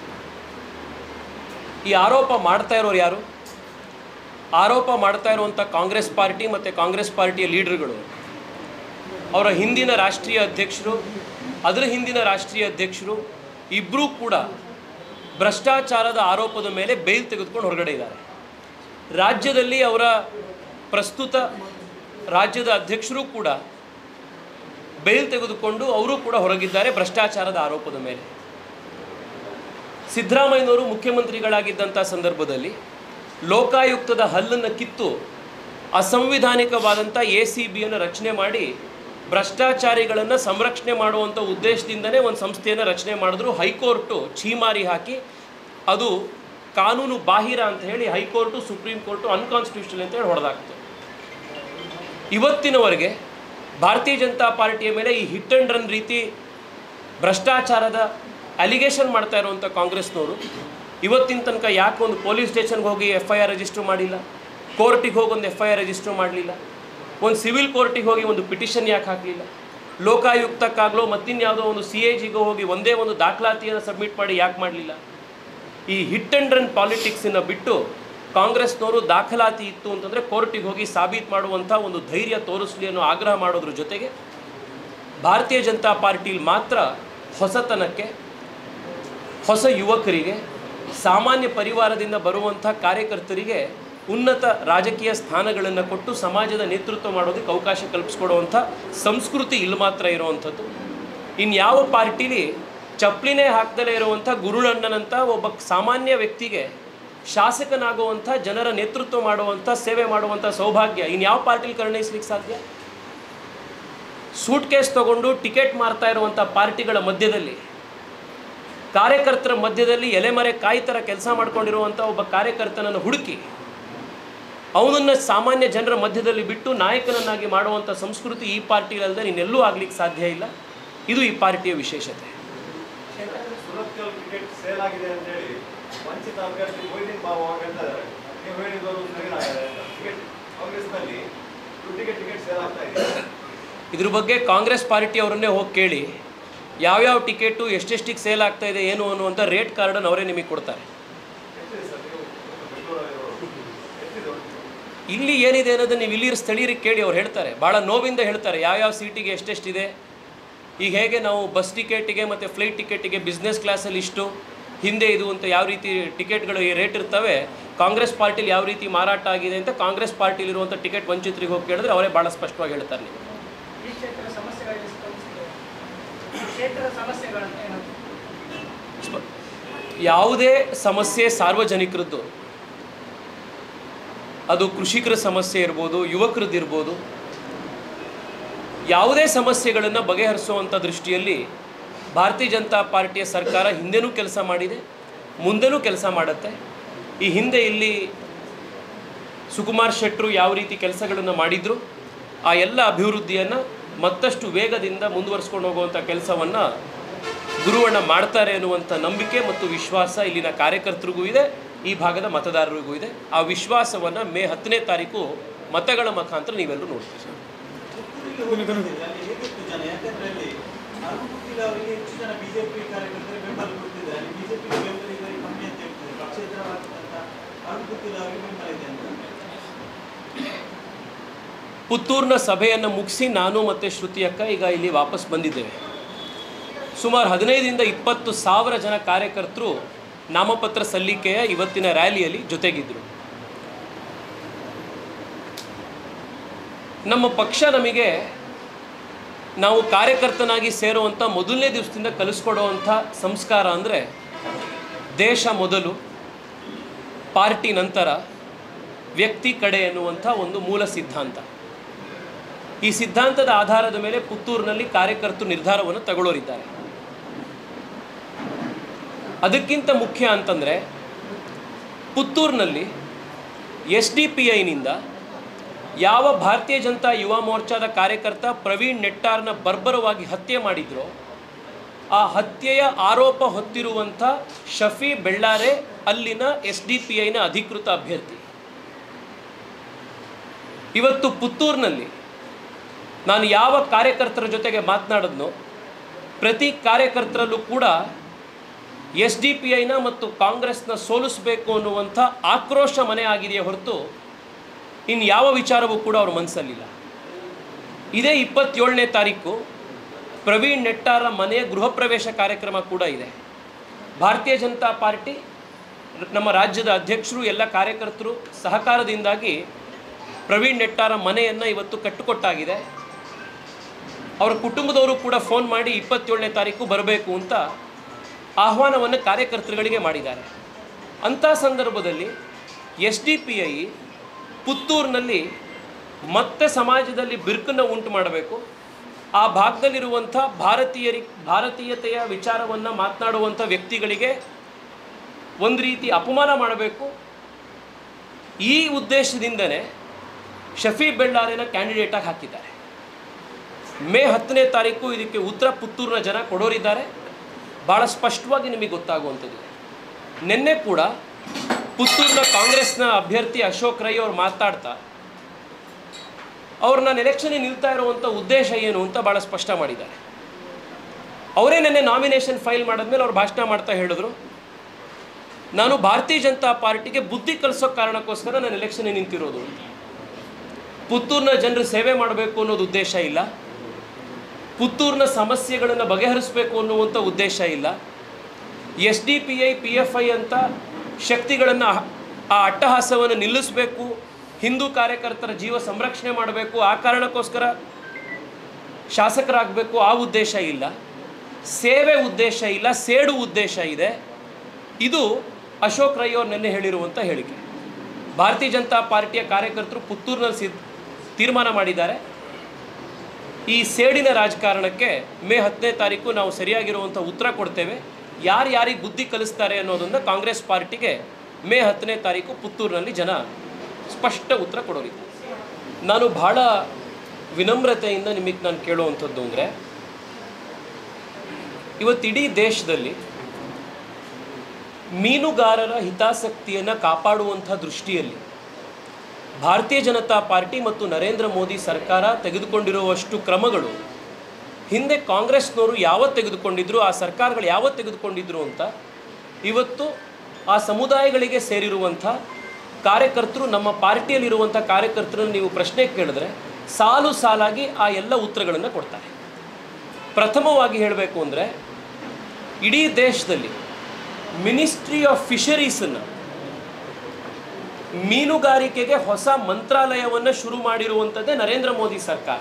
B: ಈ ಆರೋಪ ಮಾಡ್ತಾ ಇರೋರು ಯಾರು ಆರೋಪ ಮಾಡ್ತಾ ಇರುವಂಥ ಕಾಂಗ್ರೆಸ್ ಪಾರ್ಟಿ ಮತ್ತು ಕಾಂಗ್ರೆಸ್ ಪಾರ್ಟಿಯ ಲೀಡರ್ಗಳು ಅವರ ಹಿಂದಿನ ರಾಷ್ಟ್ರೀಯ ಅಧ್ಯಕ್ಷರು ಅದರ ಹಿಂದಿನ ರಾಷ್ಟ್ರೀಯ ಅಧ್ಯಕ್ಷರು ಇಬ್ಬರೂ ಕೂಡ ಭ್ರಷ್ಟಾಚಾರದ ಆರೋಪದ ಮೇಲೆ ಬೇಲ್ ತೆಗೆದುಕೊಂಡು ಹೊರಗಡೆ ಇದ್ದಾರೆ ರಾಜ್ಯದಲ್ಲಿ ಅವರ ಪ್ರಸ್ತುತ ರಾಜ್ಯದ ಅಧ್ಯಕ್ಷರು ಕೂಡ ಬೇಲ್ ತೆಗೆದುಕೊಂಡು ಅವರು ಕೂಡ ಹೊರಗಿದ್ದಾರೆ ಭ್ರಷ್ಟಾಚಾರದ ಆರೋಪದ ಮೇಲೆ ಸಿದ್ದರಾಮಯ್ಯನವರು ಮುಖ್ಯಮಂತ್ರಿಗಳಾಗಿದ್ದಂಥ ಸಂದರ್ಭದಲ್ಲಿ ಲೋಕಾಯುಕ್ತದ ಹಲ್ಲನ್ನು ಕಿತ್ತು ಅಸಂವಿಧಾನಿಕವಾದಂಥ ಎ ಸಿ ಬಿಯನ್ನು ರಚನೆ ಮಾಡಿ ಭ್ರಷ್ಟಾಚಾರಿಗಳನ್ನು ಸಂರಕ್ಷಣೆ ಮಾಡುವಂಥ ಉದ್ದೇಶದಿಂದನೇ ಒಂದು ಸಂಸ್ಥೆಯನ್ನು ರಚನೆ ಮಾಡಿದ್ರು ಹೈಕೋರ್ಟು ಛೀಮಾರಿ ಹಾಕಿ ಅದು ಕಾನೂನು ಬಾಹಿರ ಅಂತ ಹೇಳಿ ಹೈಕೋರ್ಟು ಸುಪ್ರೀಂ ಕೋರ್ಟು ಅನ್ಕಾನ್ಸ್ಟಿಟ್ಯೂಷನ್ ಅಂತ ಹೇಳಿ ಹೊಡೆದಾಕ್ತು ಇವತ್ತಿನವರೆಗೆ ಭಾರತೀಯ ಜನತಾ ಪಾರ್ಟಿಯ ಮೇಲೆ ಈ ಹಿಟ್ ಆ್ಯಂಡ್ ರನ್ ರೀತಿ ಭ್ರಷ್ಟಾಚಾರದ ಅಲಿಗೇಷನ್ ಮಾಡ್ತಾ ಇರುವಂಥ ಕಾಂಗ್ರೆಸ್ನವರು ಇವತ್ತಿನ ತನಕ ಯಾಕೆ ಒಂದು ಪೊಲೀಸ್ ಸ್ಟೇಷನ್ಗೆ ಹೋಗಿ ಎಫ್ ಐ ಆರ್ ರಿಜಿಸ್ಟರ್ ಮಾಡಿಲ್ಲ ಕೋರ್ಟಿಗೆ ಹೋಗಿ ಒಂದು ಎಫ್ ಐ ಆರ್ ರಿಜಿಸ್ಟರ್ ಮಾಡಲಿಲ್ಲ ಒಂದು ಸಿವಿಲ್ ಕೋರ್ಟಿಗೆ ಹೋಗಿ ಒಂದು ಪಿಟಿಷನ್ ಯಾಕೆ ಹಾಕಲಿಲ್ಲ ಲೋಕಾಯುಕ್ತಕ್ಕಾಗಲೋ ಮತ್ತಿನ್ಯಾವುದೋ ಒಂದು ಸಿ ಎ ಜಿಗೆ ಹೋಗಿ ಒಂದೇ ಒಂದು ದಾಖಲಾತಿಯನ್ನು ಸಬ್ಮಿಟ್ ಮಾಡಿ ಯಾಕೆ ಮಾಡಲಿಲ್ಲ ಈ ಹಿಟ್ ಆ್ಯಂಡ್ ರನ್ ಪಾಲಿಟಿಕ್ಸನ್ನು ಬಿಟ್ಟು ಕಾಂಗ್ರೆಸ್ನವರು ದಾಖಲಾತಿ ಇತ್ತು ಅಂತಂದರೆ ಕೋರ್ಟಿಗೆ ಹೋಗಿ ಸಾಬೀತು ಮಾಡುವಂಥ ಒಂದು ಧೈರ್ಯ ತೋರಿಸಲಿ ಅನ್ನೋ ಆಗ್ರಹ ಮಾಡೋದ್ರ ಜೊತೆಗೆ ಭಾರತೀಯ ಜನತಾ ಪಾರ್ಟಿಲಿ ಮಾತ್ರ ಹೊಸತನಕ್ಕೆ ಹೊಸ ಯುವಕರಿಗೆ ಸಾಮಾನ್ಯ ಪರಿವಾರದಿಂದ ಬರುವಂಥ ಕಾರ್ಯಕರ್ತರಿಗೆ ಉನ್ನತ ರಾಜಕೀಯ ಸ್ಥಾನಗಳನ್ನು ಕೊಟ್ಟು ಸಮಾಜದ ನೇತೃತ್ವ ಮಾಡೋದಕ್ಕೆ ಅವಕಾಶ ಕಲ್ಪಿಸ್ಕೊಡುವಂಥ ಸಂಸ್ಕೃತಿ ಇಲ್ಲಿ ಮಾತ್ರ ಇರುವಂಥದ್ದು ಇನ್ಯಾವ ಪಾರ್ಟಿಲಿ ಚಪ್ಪಲಿನೇ ಹಾಕ್ದಲೇ ಇರುವಂಥ ಗುರುಳಣ್ಣನಂಥ ಒಬ್ಬ ಸಾಮಾನ್ಯ ವ್ಯಕ್ತಿಗೆ ಶಾಸಕನಾಗುವಂಥ ಜನರ ನೇತೃತ್ವ ಮಾಡುವಂಥ ಸೇವೆ ಮಾಡುವಂಥ ಸೌಭಾಗ್ಯ ಇನ್ಯಾವ ಪಾರ್ಟಿಲಿ ಕರುಣಿಸ್ಲಿಕ್ಕೆ ಸಾಧ್ಯ ಸೂಟ್ ಕೇಸ್ ತಗೊಂಡು ಟಿಕೆಟ್ ಮಾರ್ತಾ ಇರುವಂಥ ಪಾರ್ಟಿಗಳ ಮಧ್ಯದಲ್ಲಿ ಕಾರ್ಯಕರ್ತರ ಮಧ್ಯದಲ್ಲಿ ಎಲೆಮರೆ ಕಾಯಿ ಥರ ಕೆಲಸ ಮಾಡ್ಕೊಂಡಿರುವಂಥ ಒಬ್ಬ ಕಾರ್ಯಕರ್ತನನ್ನು ಹುಡುಕಿ ಅವನನ್ನು ಸಾಮಾನ್ಯ ಜನರ ಮಧ್ಯದಲ್ಲಿ ಬಿಟ್ಟು ನಾಯಕನನ್ನಾಗಿ ಮಾಡುವಂಥ ಸಂಸ್ಕೃತಿ ಈ ಪಾರ್ಟಿಯಲ್ಲದೆ ಇನ್ನೆಲ್ಲೂ ಆಗ್ಲಿಕ್ಕೆ ಸಾಧ್ಯ ಇಲ್ಲ ಇದು ಈ ಪಾರ್ಟಿಯ ವಿಶೇಷತೆ
D: ಸುರತ್ಕಲ್ ಟಿಕೆಟ್ ಸೇಲ್ ಆಗಿದೆ ಅಂತ ಹೇಳಿ ವಂಚಿತ ಅಭ್ಯರ್ಥಿ ಮೊಯ್ದೀನ್ ಬಾಬು ಅವಾಗ ಹೇಳ್ತಾ ಇದ್ದಾರೆ ನೀವು ಹೇಳಿದವರು ಸರಿಯಾಗಿದೆ ಟಿಕೆಟ್ ಕಾಂಗ್ರೆಸ್ನಲ್ಲಿ ದುಡ್ಡಿಗೆ ಟಿಕೆಟ್ ಸೇಲ್ ಆಗ್ತಾ ಇದೆ
B: ಇದ್ರ ಬಗ್ಗೆ ಕಾಂಗ್ರೆಸ್ ಪಾರ್ಟಿಯವರನ್ನೇ ಹೋಗಿ ಕೇಳಿ ಯಾವ್ಯಾವ ಟಿಕೆಟು ಎಷ್ಟೆಷ್ಟಿಗೆ ಸೇಲ್ ಆಗ್ತಾ ಇದೆ ಏನು ಅನ್ನುವಂಥ ರೇಟ್ ಕಾರ್ಡನ್ನು ಅವರೇ ನಿಮಗೆ ಕೊಡ್ತಾರೆ
D: ಎಷ್ಟಿದೆ ಸರ್ ನೀವು ಬೆಂಗಳೂರಲ್ಲಿರೋರು ಎಷ್ಟಿದೆ
B: ಇಲ್ಲಿ ಏನಿದೆ ಅನ್ನೋದನ್ನು ನೀವು ಇಲ್ಲಿ ಸ್ಥಳೀಯರಿಗೆ ಕೇಳಿ ಅವ್ರು ಹೇಳ್ತಾರೆ ಭಾಳ ನೋವಿಂದ ಹೇಳ್ತಾರೆ ಯಾವ್ಯಾವ ಸೀಟಿಗೆ ಎಷ್ಟೆಷ್ಟಿದೆ ಈಗ ಹೇಗೆ ನಾವು ಬಸ್ ಟಿಕೆಟಿಗೆ ಮತ್ತು ಫ್ಲೈಟ್ ಟಿಕೆಟಿಗೆ ಬಿಸ್ನೆಸ್ ಕ್ಲಾಸಲ್ಲಿ ಇಷ್ಟು ಹಿಂದೆ ಇದು ಅಂತ ಯಾವ ರೀತಿ ಟಿಕೆಟ್ಗಳು ರೇಟ್ ಇರ್ತವೆ ಕಾಂಗ್ರೆಸ್ ಪಾರ್ಟಿಲಿ ಯಾವ ರೀತಿ ಮಾರಾಟ ಆಗಿದೆ ಅಂತ ಕಾಂಗ್ರೆಸ್ ಪಾರ್ಟಿಲಿರುವಂಥ ಟಿಕೆಟ್ ವಂಚಿತರಿಗೆ ಹೋಗಿ ಕೇಳಿದ್ರೆ ಅವರೇ ಭಾಳ ಸ್ಪಷ್ಟವಾಗಿ ಹೇಳ್ತಾರೆ ನೀವು
E: ಈ ಕ್ಷೇತ್ರದ ಸಮಸ್ಯೆಗಳಿಗೆ ಸ್ಪಂದಿಸಿದೆ ಈ ಕ್ಷೇತ್ರದ ಸಮಸ್ಯೆಗಳನ್ನು ಏನಾದ್ರು
B: ಯಾವುದೇ ಸಮಸ್ಯೆ ಸಾರ್ವಜನಿಕರದ್ದು ಅದು ಕೃಷಿಕರ ಸಮಸ್ಯೆ ಇರ್ಬೋದು ಯುವಕರದ್ದು ಇರ್ಬೋದು ಯಾವುದೇ ಸಮಸ್ಯೆಗಳನ್ನು ಬಗೆಹರಿಸುವಂಥ ದೃಷ್ಟಿಯಲ್ಲಿ ಭಾರತೀಯ ಜನತಾ ಪಾರ್ಟಿಯ ಸರ್ಕಾರ ಹಿಂದೆನೂ ಕೆಲಸ ಮಾಡಿದೆ ಮುಂದೆನೂ ಕೆಲಸ ಮಾಡುತ್ತೆ ಈ ಹಿಂದೆ ಇಲ್ಲಿ ಸುಕುಮಾರ್ ಶೆಟ್ಟರು ಯಾವ ರೀತಿ ಕೆಲಸಗಳನ್ನು ಮಾಡಿದ್ರು ಆ ಎಲ್ಲ ಅಭಿವೃದ್ಧಿಯನ್ನು ಮತ್ತಷ್ಟು ವೇಗದಿಂದ ಮುಂದುವರಿಸ್ಕೊಂಡು ಹೋಗುವಂಥ ಕೆಲಸವನ್ನು ಗುರುವಣ್ಣ ಮಾಡ್ತಾರೆ ಅನ್ನುವಂಥ ನಂಬಿಕೆ ಮತ್ತು ವಿಶ್ವಾಸ ಇಲ್ಲಿನ ಕಾರ್ಯಕರ್ತರಿಗೂ ಇದೆ ಈ ಭಾಗದ ಮತದಾರರಿಗೂ ಇದೆ ಆ ವಿಶ್ವಾಸವನ್ನು ಮೇ ಹತ್ತನೇ ತಾರೀಕು ಮತಗಳ ಮುಖಾಂತರ ನೀವೆಲ್ಲರೂ ನೋಡ್ತೀವಿ ಸರ್
E: ಅಲ್ಲಿ ಹೇಗಿತ್ತು ಜನ ಯಾಕಂದ್ರೆ ಅಲ್ಲಿ ಅರುಣ್ ಕುಟೀಲ್ ಅವರಿಗೆ ಹೆಚ್ಚು ಜನ ಬಿಜೆಪಿ ಕಾರ್ಯಕರ್ತರಿಗೆ ಬೆಂಬಲ ಕೊಡ್ತಿದ್ದಾರೆ ಅಲ್ಲಿ ಬಿಜೆಪಿ ಬೆಂಬಲಿಗರಿಗೆ ಕಮ್ಮಿ ಅಂತ ಹೇಳ್ತಿದ್ದಾರೆ ಪಕ್ಷೇತರವಾದಂತ ಅರುಣ್ ಕುಟೀಲ್ ಅವರಿಗೆ ಬೆಂಬಲ ಇದೆ ಅಂತ
B: ಪುತ್ತೂರಿನ ಸಭೆಯನ್ನು ಮುಗಿಸಿ ನಾನು ಮತ್ತು ಶ್ರುತಿ ಅಕ್ಕ ಈಗ ಇಲ್ಲಿ ವಾಪಸ್ ಬಂದಿದ್ದೇವೆ ಸುಮಾರು ಹದಿನೈದರಿಂದ ಇಪ್ಪತ್ತು ಸಾವಿರ ಜನ ಕಾರ್ಯಕರ್ತರು ನಾಮಪತ್ರ ಸಲ್ಲಿಕೆಯ ಇವತ್ತಿನ ರ್ಯಾಲಿಯಲ್ಲಿ ಜೊತೆಗಿದ್ದರು ನಮ್ಮ ಪಕ್ಷ ನಮಗೆ ನಾವು ಕಾರ್ಯಕರ್ತನಾಗಿ ಸೇರುವಂಥ ಮೊದಲನೇ ದಿವಸದಿಂದ ಕಲಿಸ್ಕೊಡುವಂಥ ಸಂಸ್ಕಾರ ಅಂದರೆ ದೇಶ ಮೊದಲು ಪಾರ್ಟಿ ನಂತರ ವ್ಯಕ್ತಿ ಕಡೆ ಎನ್ನುವಂಥ ಒಂದು ಮೂಲ ಸಿದ್ಧಾಂತ ಈ ಸಿದ್ಧಾಂತದ ಆಧಾರದ ಮೇಲೆ ಪುತ್ತೂರಿನಲ್ಲಿ ಕಾರ್ಯಕರ್ತರು ನಿರ್ಧಾರವನ್ನು ತಗೊಳ್ಳೋರಿದ್ದಾರೆ ಅದಕ್ಕಿಂತ ಮುಖ್ಯ ಅಂತಂದರೆ ಪುತ್ತೂರಿನಲ್ಲಿ ಎಸ್ ಡಿ ಪಿ ಐನಿಂದ ಯಾವ ಭಾರತೀಯ ಜನತಾ ಯುವ ಮೋರ್ಚಾದ ಕಾರ್ಯಕರ್ತ ಪ್ರವೀಣ್ ನೆಟ್ಟಾರ್ನ ಬರ್ಬರವಾಗಿ ಹತ್ಯೆ ಮಾಡಿದ್ರೋ ಆ ಹತ್ಯೆಯ ಆರೋಪ ಹೊತ್ತಿರುವಂಥ ಶಫಿ ಬೆಳ್ಳಾರೆ ಅಲ್ಲಿನ ಎಸ್ ಡಿ ಪಿ ಐನ ಅಧಿಕೃತ ಅಭ್ಯರ್ಥಿ ಇವತ್ತು ಪುತ್ತೂರಿನಲ್ಲಿ ನಾನು ಯಾವ ಕಾರ್ಯಕರ್ತರ ಜೊತೆಗೆ ಮಾತನಾಡಿದ್ನೋ ಪ್ರತಿ ಕಾರ್ಯಕರ್ತರಲ್ಲೂ ಕೂಡ ಎಸ್ ಡಿ ಪಿ ಐನ ಮತ್ತು ಕಾಂಗ್ರೆಸ್ನ ಸೋಲಿಸಬೇಕು ಅನ್ನುವಂಥ ಆಕ್ರೋಶ ಮನೆ ಆಗಿದೆಯೇ ಹೊರತು ಇನ್ನು ಯಾವ ವಿಚಾರವೂ ಕೂಡ ಅವ್ರ ಮನಸ್ಸಲ್ಲಿಲ್ಲ ಇದೇ ಇಪ್ಪತ್ತೇಳನೇ ತಾರೀಕು ಪ್ರವೀಣ್ ನೆಟ್ಟಾರ ಮನೆಯ ಗೃಹ ಪ್ರವೇಶ ಕಾರ್ಯಕ್ರಮ ಕೂಡ ಇದೆ ಭಾರತೀಯ ಜನತಾ ಪಾರ್ಟಿ ನಮ್ಮ ರಾಜ್ಯದ ಅಧ್ಯಕ್ಷರು ಎಲ್ಲ ಕಾರ್ಯಕರ್ತರು ಸಹಕಾರದಿಂದಾಗಿ ಪ್ರವೀಣ್ ನೆಟ್ಟಾರ ಮನೆಯನ್ನು ಇವತ್ತು ಕಟ್ಟುಕೊಟ್ಟಾಗಿದೆ ಅವರ ಕುಟುಂಬದವರು ಕೂಡ ಫೋನ್ ಮಾಡಿ ಇಪ್ಪತ್ತೇಳನೇ ತಾರೀಕು ಬರಬೇಕು ಅಂತ ಆಹ್ವಾನವನ್ನು ಕಾರ್ಯಕರ್ತರುಗಳಿಗೆ ಮಾಡಿದ್ದಾರೆ ಅಂಥ ಸಂದರ್ಭದಲ್ಲಿ ಎಸ್ ಡಿ ಪಿ ಐ ಪುತ್ತೂರಿನಲ್ಲಿ ಮತ್ತೆ ಸಮಾಜದಲ್ಲಿ ಬಿರುಕನ್ನು ಉಂಟು ಮಾಡಬೇಕು ಆ ಭಾಗದಲ್ಲಿರುವಂಥ ಭಾರತೀಯರಿ ಭಾರತೀಯತೆಯ ವಿಚಾರವನ್ನು ಮಾತನಾಡುವಂಥ ವ್ಯಕ್ತಿಗಳಿಗೆ ಒಂದು ರೀತಿ ಅಪಮಾನ ಮಾಡಬೇಕು ಈ ಉದ್ದೇಶದಿಂದನೇ ಶಫಿ ಬೆಳ್ಳಾರಿನ ಕ್ಯಾಂಡಿಡೇಟಾಗಿ ಹಾಕಿದ್ದಾರೆ ಮೇ ಹತ್ತನೇ ತಾರೀಕು ಇದಕ್ಕೆ ಉತ್ತರ ಪುತ್ತೂರಿನ ಜನ ಕೊಡೋರಿದ್ದಾರೆ ಭಾಳ ಸ್ಪಷ್ಟವಾಗಿ ನಿಮಗೆ ಗೊತ್ತಾಗುವಂಥದ್ದು ನಿನ್ನೆ ಕೂಡ ಪುತ್ತೂರಿನ ಕಾಂಗ್ರೆಸ್ನ ಅಭ್ಯರ್ಥಿ ಅಶೋಕ್ ರೈ ಅವ್ರು ಮಾತಾಡ್ತಾ ಅವ್ರು ನಾನು ಎಲೆಕ್ಷನ್ಗೆ ನಿಲ್ತಾ ಇರುವಂಥ ಉದ್ದೇಶ ಏನು ಅಂತ ಭಾಳ ಸ್ಪಷ್ಟ ಮಾಡಿದ್ದಾರೆ ಅವರೇ ನಿನ್ನೆ ನಾಮಿನೇಷನ್ ಫೈಲ್ ಮಾಡಿದ್ಮೇಲೆ ಅವ್ರು ಭಾಷಣ ಮಾಡ್ತಾ ಹೇಳಿದ್ರು ನಾನು ಭಾರತೀಯ ಜನತಾ ಪಾರ್ಟಿಗೆ ಬುದ್ಧಿ ಕಲಿಸೋ ಕಾರಣಕ್ಕೋಸ್ಕರ ನಾನು ಎಲೆಕ್ಷನ್ಗೆ ನಿಂತಿರೋದು ಅಂತ ಪುತ್ತೂರಿನ ಜನರು ಸೇವೆ ಮಾಡಬೇಕು ಅನ್ನೋದು ಉದ್ದೇಶ ಇಲ್ಲ ಪುತ್ತೂರಿನ ಸಮಸ್ಯೆಗಳನ್ನು ಬಗೆಹರಿಸಬೇಕು ಅನ್ನುವಂಥ ಉದ್ದೇಶ ಇಲ್ಲ S D P I P F I ಅಂತ ಶಕ್ತಿಗಳನ್ನು ಆ ಅಟ್ಟಹಾಸವನ್ನು ನಿಲ್ಲಿಸಬೇಕು ಹಿಂದೂ ಕಾರ್ಯಕರ್ತರ ಜೀವ ಸಂರಕ್ಷಣೆ ಮಾಡಬೇಕು ಆ ಕಾರಣಕ್ಕೋಸ್ಕರ ಶಾಸಕರಾಗಬೇಕು ಆ ಉದ್ದೇಶ ಇಲ್ಲ ಸೇವೆ ಉದ್ದೇಶ ಇಲ್ಲ ಸೇಡು ಉದ್ದೇಶ ಇದೆ ಇದು ಅಶೋಕ್ ರೈ ಅವ್ರು ನಿನ್ನೆ ಹೇಳಿರುವಂಥ ಹೇಳಿಕೆ ಭಾರತೀಯ ಜನತಾ ಪಾರ್ಟಿಯ ಕಾರ್ಯಕರ್ತರು ಪುತ್ತೂರಿನಲ್ಲಿ ಸಿದ್ ತೀರ್ಮಾನ ಮಾಡಿದ್ದಾರೆ ಈ ಸೇಡಿನ ರಾಜಕಾರಣಕ್ಕೆ ಮೇ ಹತ್ತನೇ ತಾರೀಕು ನಾವು ಸರಿಯಾಗಿರುವಂಥ ಉತ್ತರ ಕೊಡ್ತೇವೆ ಯಾರು ಯಾರಿಗೆ ಬುದ್ಧಿ ಕಲಿಸ್ತಾರೆ ಅನ್ನೋದನ್ನು ಕಾಂಗ್ರೆಸ್ ಪಾರ್ಟಿಗೆ ಮೇ ಹತ್ತನೇ ತಾರೀಕು ಪುತ್ತೂರಿನಲ್ಲಿ ಜನ ಸ್ಪಷ್ಟ ಉತ್ತರ ಕೊಡೋರಿದ್ದಾರೆ ನಾನು ಭಾಳ ವಿನಮ್ರತೆಯಿಂದ ನಿಮಗೆ ನಾನು ಕೇಳುವಂಥದ್ದು ಅಂದರೆ ಇವತ್ತಿಡೀ ದೇಶದಲ್ಲಿ ಮೀನುಗಾರರ ಹಿತಾಸಕ್ತಿಯನ್ನು ಕಾಪಾಡುವಂಥ ದೃಷ್ಟಿಯಲ್ಲಿ ಭಾರತೀಯ ಜನತಾ ಪಾರ್ಟಿ ಮತ್ತು ನರೇಂದ್ರ ಮೋದಿ ಸರ್ಕಾರ ತೆಗೆದುಕೊಂಡಿರುವಷ್ಟು ಕ್ರಮಗಳು ಹಿಂದೆ ಕಾಂಗ್ರೆಸ್ನವರು ಯಾವತ್ತು ತೆಗೆದುಕೊಂಡಿದ್ರು ಆ ಸರ್ಕಾರಗಳು ಯಾವತ್ತು ತೆಗೆದುಕೊಂಡಿದ್ರು ಅಂತ ಇವತ್ತು ಆ ಸಮುದಾಯಗಳಿಗೆ ಸೇರಿರುವಂಥ ಕಾರ್ಯಕರ್ತರು ನಮ್ಮ ಪಾರ್ಟಿಯಲ್ಲಿರುವಂಥ ಕಾರ್ಯಕರ್ತರನ್ನು ನೀವು ಪ್ರಶ್ನೆ ಕೇಳಿದ್ರೆ ಸಾಲು ಸಾಲಾಗಿ ಆ ಎಲ್ಲ ಉತ್ತರಗಳನ್ನು ಕೊಡ್ತಾರೆ ಪ್ರಥಮವಾಗಿ ಹೇಳಬೇಕು ಅಂದರೆ ಇಡೀ ದೇಶದಲ್ಲಿ ಮಿನಿಸ್ಟ್ರಿ ಆಫ್ ಫಿಶರೀಸನ್ನು ಮೀನುಗಾರಿಕೆಗೆ ಹೊಸ ಮಂತ್ರಾಲಯವನ್ನು ಶುರು ಮಾಡಿರುವಂಥದ್ದೇ ನರೇಂದ್ರ ಮೋದಿ ಸರ್ಕಾರ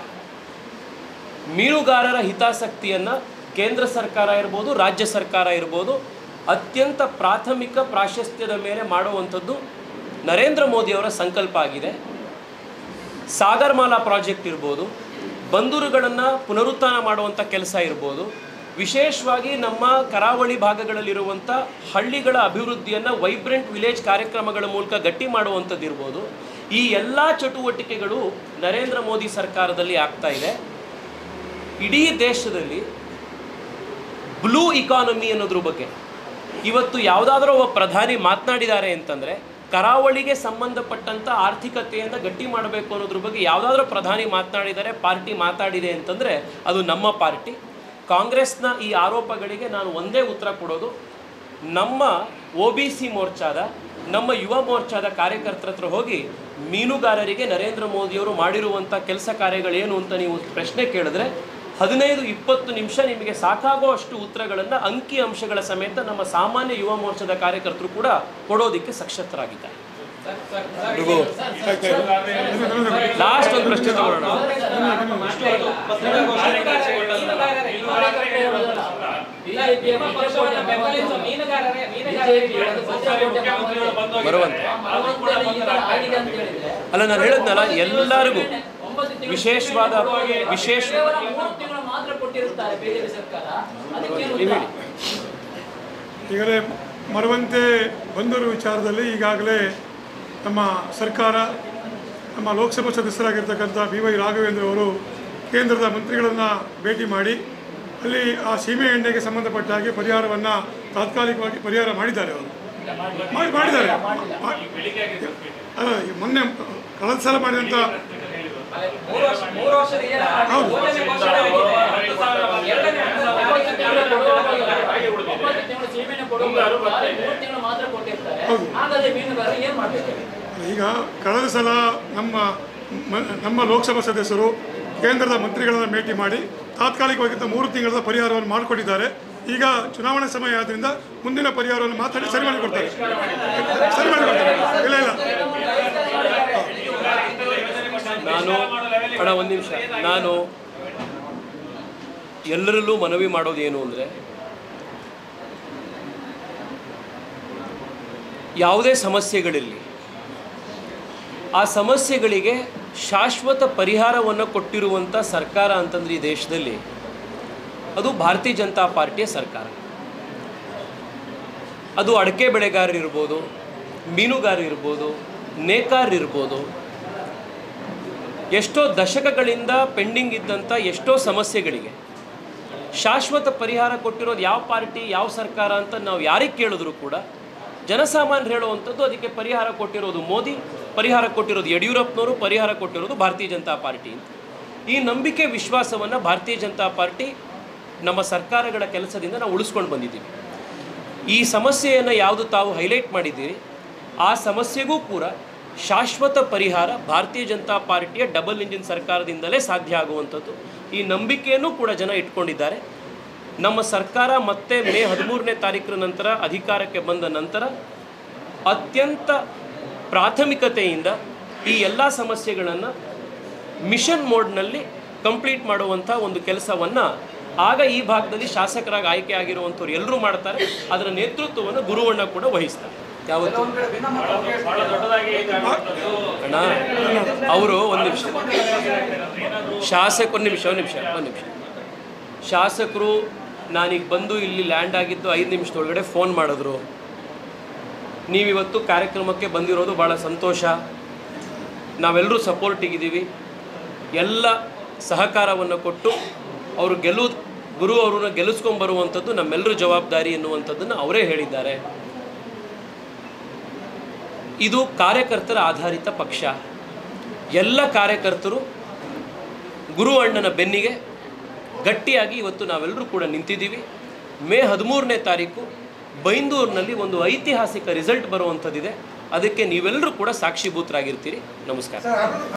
B: ಮೀನುಗಾರರ ಹಿತಾಸಕ್ತಿಯನ್ನು ಕೇಂದ್ರ ಸರ್ಕಾರ ಇರ್ಬೋದು ರಾಜ್ಯ ಸರ್ಕಾರ ಇರ್ಬೋದು ಅತ್ಯಂತ ಪ್ರಾಥಮಿಕ ಪ್ರಾಶಸ್ತ್ಯದ ಮೇಲೆ ಮಾಡುವಂಥದ್ದು ನರೇಂದ್ರ ಮೋದಿಯವರ ಸಂಕಲ್ಪ ಆಗಿದೆ ಸಾಗರ್ಮಾಲಾ ಪ್ರಾಜೆಕ್ಟ್ ಇರ್ಬೋದು ಬಂದರುಗಳನ್ನು ಪುನರುತ್ಥಾನ ಮಾಡುವಂಥ ಕೆಲಸ ಇರ್ಬೋದು ವಿಶೇಷವಾಗಿ ನಮ್ಮ ಕರಾವಳಿ ಭಾಗಗಳಲ್ಲಿರುವಂಥ ಹಳ್ಳಿಗಳ ಅಭಿವೃದ್ಧಿಯನ್ನು ವೈಬ್ರೆಂಟ್ ವಿಲೇಜ್ ಕಾರ್ಯಕ್ರಮಗಳ ಮೂಲಕ ಗಟ್ಟಿ ಮಾಡುವಂಥದ್ದು ಇರ್ಬೋದು ಈ ಎಲ್ಲ ಚಟುವಟಿಕೆಗಳು ನರೇಂದ್ರ ಮೋದಿ ಸರ್ಕಾರದಲ್ಲಿ ಆಗ್ತಾ ಇದೆ ಇಡೀ ದೇಶದಲ್ಲಿ ಬ್ಲೂ ಇಕಾನಮಿ ಅನ್ನೋದ್ರ ಬಗ್ಗೆ ಇವತ್ತು ಯಾವುದಾದ್ರೂ ಒಬ್ಬ ಪ್ರಧಾನಿ ಮಾತನಾಡಿದ್ದಾರೆ ಅಂತಂದರೆ ಕರಾವಳಿಗೆ ಸಂಬಂಧಪಟ್ಟಂಥ ಆರ್ಥಿಕತೆಯನ್ನು ಗಟ್ಟಿ ಮಾಡಬೇಕು ಅನ್ನೋದ್ರ ಬಗ್ಗೆ ಯಾವುದಾದ್ರೂ ಪ್ರಧಾನಿ ಮಾತನಾಡಿದ್ದಾರೆ ಪಾರ್ಟಿ ಮಾತಾಡಿದೆ ಅಂತಂದರೆ ಅದು ನಮ್ಮ ಪಾರ್ಟಿ ಕಾಂಗ್ರೆಸ್ನ ಈ ಆರೋಪಗಳಿಗೆ ನಾನು ಒಂದೇ ಉತ್ತರ ಕೊಡೋದು ನಮ್ಮ ಒ ಬಿ ಸಿ ಮೋರ್ಚಾದ ನಮ್ಮ ಯುವ ಮೋರ್ಚಾದ ಕಾರ್ಯಕರ್ತರ ಹತ್ರ ಹೋಗಿ ಮೀನುಗಾರರಿಗೆ ನರೇಂದ್ರ ಮೋದಿಯವರು ಮಾಡಿರುವಂಥ ಕೆಲಸ ಕಾರ್ಯಗಳೇನು ಅಂತ ನೀವು ಪ್ರಶ್ನೆ ಕೇಳಿದ್ರೆ ಹದಿನೈದು ಇಪ್ಪತ್ತು ನಿಮಿಷ ನಿಮಗೆ ಸಾಕಾಗೋ ಅಷ್ಟು ಉತ್ತರಗಳನ್ನು ಅಂಕಿ ಅಂಶಗಳ ಸಮೇತ ನಮ್ಮ ಸಾಮಾನ್ಯ ಯುವ ಮೋರ್ಚಾದ ಕಾರ್ಯಕರ್ತರು ಕೂಡ ಕೊಡೋದಕ್ಕೆ ಸಕ್ಷತರಾಗಿದ್ದಾರೆ ಲಾಸ್ಟ್ ಒಂದು ಪ್ರಶ್ನೆ ತಗೊಳ್ಳೋಣ ಬರುವಂತೆ ಅಲ್ಲ ನಾನು ಹೇಳಿದ್ನಲ್ಲ ಎಲ್ಲರಿಗೂ ವಿಶೇಷವಾದ ವಿಶೇಷ
F: ಮಾತ್ರ ಕೊಟ್ಟಿರುತ್ತಾರೆ ಬಿಜೆಪಿ ಸರ್ಕಾರ ಅದಕ್ಕೇನು
B: ನೀವು ಹೇಳಿ
G: ಈಗಲೇ ಮರವಂತೆ ಬಂದರು ವಿಚಾರದಲ್ಲಿ ಈಗಾಗಲೇ ನಮ್ಮ ಸರ್ಕಾರ ನಮ್ಮ ಲೋಕಸಭಾ ಸದಸ್ಯರಾಗಿರ್ತಕ್ಕಂಥ ಬಿ ವೈ ರಾಘವೇಂದ್ರ ಅವರು ಕೇಂದ್ರದ ಮಂತ್ರಿಗಳನ್ನು ಭೇಟಿ ಮಾಡಿ ಅಲ್ಲಿ ಆ ಸೀಮೆ ಎಣ್ಣೆಗೆ ಸಂಬಂಧಪಟ್ಟ ಹಾಗೆ ಪರಿಹಾರವನ್ನು ತಾತ್ಕಾಲಿಕವಾಗಿ ಪರಿಹಾರ ಮಾಡಿದ್ದಾರೆ ಅವರು ಮಾಡಿ ಮಾಡಿದ್ದಾರೆ ಮಾ- ಅಲ್ಲ ಈ ಮೊನ್ನೆ ಕಳೆದ ಸಲ ಮಾಡಿದಂಥ
F: ಮೂರು ವರ್ಷ ಮೂರು ವರ್ಷದ ಏನು
G: ಹೌದು.
F: ಯೋಜನೆ ಘೋಷಣೆ ಆಗಿದೆ. ಎರಡನೇ ಒಂಬತ್ತು ತಿಂಗಳು ಕೊಡುವಾಗ ಒಂಬತ್ತು ತಿಂಗಳು ಸೀಮೆಣ್ಣೆ ಕೊಡುವಾಗ ಮೂರು ತಿಂಗಳು ಮಾತ್ರ ಕೊಟ್ಟಿರ್ತಾರೆ
G: ಹೌದು.
F: ಹಾಗಾದ್ರೆ ಮೀನುಗಾರರು ಏನ್ ಮಾಡ್ಬೇಕು
G: ಈಗ ಕಳೆದ ಸಲ ನಮ್ಮ ಮ- ನಮ್ಮ ಲೋಕಸಭಾ ಸದಸ್ಯರು ಕೇಂದ್ರದ ಮಂತ್ರಿಗಳನ್ನು ಭೇಟಿ ಮಾಡಿ ತಾತ್ಕಾಲಿಕವಾಗಿ ಮೂರು ತಿಂಗಳ ಪರಿಹಾರವನ್ನು ಮಾಡಿಕೊಟ್ಟಿದ್ದಾರೆ ಈಗ ಚುನಾವಣೆ ಸಮಯ ಆದ್ದರಿಂದ ಮುಂದಿನ ಪರಿಹಾರವನ್ನು ಮಾತಾಡಿ ಸರಿ ಮಾಡಿಕೊಡ್ತಾರೆ ಸರಿ ಮಾಡಿಕೊಡ್ತಾರೆ ಇಲ್ಲ ಇಲ್ಲ
B: ನಾನು ಅಣ್ಣ ಒಂದು ನಿಮಿಷ ನಾನು ಎಲ್ಲರಲ್ಲೂ ಮನವಿ ಮಾಡೋದು ಏನು ಅಂದರೆ ಯಾವುದೇ ಸಮಸ್ಯೆಗಳಿರಲಿ ಆ ಸಮಸ್ಯೆಗಳಿಗೆ ಶಾಶ್ವತ ಪರಿಹಾರವನ್ನು ಕೊಟ್ಟಿರುವಂಥ ಸರ್ಕಾರ ಅಂತಂದ್ರೆ ಈ ದೇಶದಲ್ಲಿ ಅದು ಭಾರತೀಯ ಜನತಾ ಪಾರ್ಟಿಯ ಸರ್ಕಾರ ಅದು ಅಡಕೆ ಬೆಳೆಗಾರರಿರ್ಬೋದು ಮೀನುಗಾರರಿರ್ಬೋದು ನೇಕಾರರಿರ್ಬೋದು ಎಷ್ಟೋ ದಶಕಗಳಿಂದ ಪೆಂಡಿಂಗ್ ಇದ್ದಂಥ ಎಷ್ಟೋ ಸಮಸ್ಯೆಗಳಿಗೆ ಶಾಶ್ವತ ಪರಿಹಾರ ಕೊಟ್ಟಿರೋದು ಯಾವ ಪಾರ್ಟಿ ಯಾವ ಸರ್ಕಾರ ಅಂತ ನಾವು ಯಾರಿಗೆ ಕೇಳಿದ್ರು ಕೂಡ ಜನಸಾಮಾನ್ಯರು ಹೇಳುವಂಥದ್ದು ಅದಕ್ಕೆ ಪರಿಹಾರ ಕೊಟ್ಟಿರೋದು ಮೋದಿ ಪರಿಹಾರ ಕೊಟ್ಟಿರೋದು ಯಡಿಯೂರಪ್ಪನವರು ಪರಿಹಾರ ಕೊಟ್ಟಿರೋದು ಭಾರತೀಯ ಜನತಾ ಪಾರ್ಟಿ ಅಂತ ಈ ನಂಬಿಕೆ ವಿಶ್ವಾಸವನ್ನು ಭಾರತೀಯ ಜನತಾ ಪಾರ್ಟಿ ನಮ್ಮ ಸರ್ಕಾರಗಳ ಕೆಲಸದಿಂದ ನಾವು ಉಳಿಸ್ಕೊಂಡು ಬಂದಿದ್ದೀವಿ ಈ ಸಮಸ್ಯೆಯನ್ನು ಯಾವುದು ತಾವು ಹೈಲೈಟ್ ಮಾಡಿದ್ದೀರಿ ಆ ಸಮಸ್ಯೆಗೂ ಕೂಡ ಶಾಶ್ವತ ಪರಿಹಾರ ಭಾರತೀಯ ಜನತಾ ಪಾರ್ಟಿಯ ಡಬಲ್ ಇಂಜಿನ್ ಸರ್ಕಾರದಿಂದಲೇ ಸಾಧ್ಯ ಆಗುವಂಥದ್ದು ಈ ನಂಬಿಕೆಯನ್ನು ಕೂಡ ಜನ ಇಟ್ಕೊಂಡಿದ್ದಾರೆ ನಮ್ಮ ಸರ್ಕಾರ ಮತ್ತೆ ಮೇ ಹದಿಮೂರನೇ ತಾರೀಕಿನ ನಂತರ ಅಧಿಕಾರಕ್ಕೆ ಬಂದ ನಂತರ ಅತ್ಯಂತ ಪ್ರಾಥಮಿಕತೆಯಿಂದ ಈ ಎಲ್ಲ ಸಮಸ್ಯೆಗಳನ್ನು ಮಿಷನ್ ಮೋಡ್ನಲ್ಲಿ ಕಂಪ್ಲೀಟ್ ಮಾಡುವಂಥ ಒಂದು ಕೆಲಸವನ್ನು ಆಗ ಈ ಭಾಗದಲ್ಲಿ ಶಾಸಕರಾಗಿ ಆಯ್ಕೆ ಆಗಿರುವಂಥವ್ರು ಎಲ್ಲರೂ ಮಾಡ್ತಾರೆ ಅದರ ನೇತೃತ್ವವನ್ನು ಗುರುವಣ್ಣ ಕೂಡ ವಹಿಸ್ತಾರೆ ಯಾವತ್ತು
C: ಬಹಳ ದೊಡ್ಡದಾಗಿ ಇದಾಗುವಂಥದ್ದು
B: ಅಣ್ಣ ಅವರು ಒಂದು ನಿಮಿಷ ಶಾಸಕ ಒಂದು ನಿಮಿಷ ಒಂದು ನಿಮಿಷ ಒಂದು ನಿಮಿಷ ಶಾಸಕರು ನಾನೀಗ ಬಂದು ಇಲ್ಲಿ ಲ್ಯಾಂಡ್ ಆಗಿದ್ದು ಐದು ನಿಮಿಷದೊಳಗಡೆ ಫೋನ್ ಮಾಡಿದ್ರು ನೀವಿವತ್ತು ಕಾರ್ಯಕ್ರಮಕ್ಕೆ ಬಂದಿರೋದು ಭಾಳ ಸಂತೋಷ ನಾವೆಲ್ಲರೂ ಸಪೋರ್ಟಿಗಿದ್ದೀವಿ ಎಲ್ಲ ಸಹಕಾರವನ್ನು ಕೊಟ್ಟು ಅವರು ಗೆಲ್ಲು ಗುರು ಅವರನ್ನ ಗೆಲ್ಲಿಸ್ಕೊಂಬರುವಂಥದ್ದು ನಮ್ಮೆಲ್ಲರ ಜವಾಬ್ದಾರಿ ಎನ್ನುವಂಥದ್ದನ್ನು ಅವರೇ ಹೇಳಿದ್ದಾರೆ ಇದು ಕಾರ್ಯಕರ್ತರ ಆಧಾರಿತ ಪಕ್ಷ ಎಲ್ಲ ಕಾರ್ಯಕರ್ತರು ಗುರು ಅಣ್ಣನ ಬೆನ್ನಿಗೆ ಗಟ್ಟಿಯಾಗಿ ಇವತ್ತು ನಾವೆಲ್ಲರೂ ಕೂಡ ನಿಂತಿದ್ದೀವಿ ಮೇ ಹದಿಮೂರನೇ ತಾರೀಕು ಬೈಂದೂರಿನಲ್ಲಿ ಒಂದು ಐತಿಹಾಸಿಕ ರಿಸಲ್ಟ್ ಬರುವಂಥದ್ದಿದೆ ಅದಕ್ಕೆ ನೀವೆಲ್ಲರೂ ಕೂಡ ಸಾಕ್ಷೀಭೂತರಾಗಿರ್ತೀರಿ ನಮಸ್ಕಾರ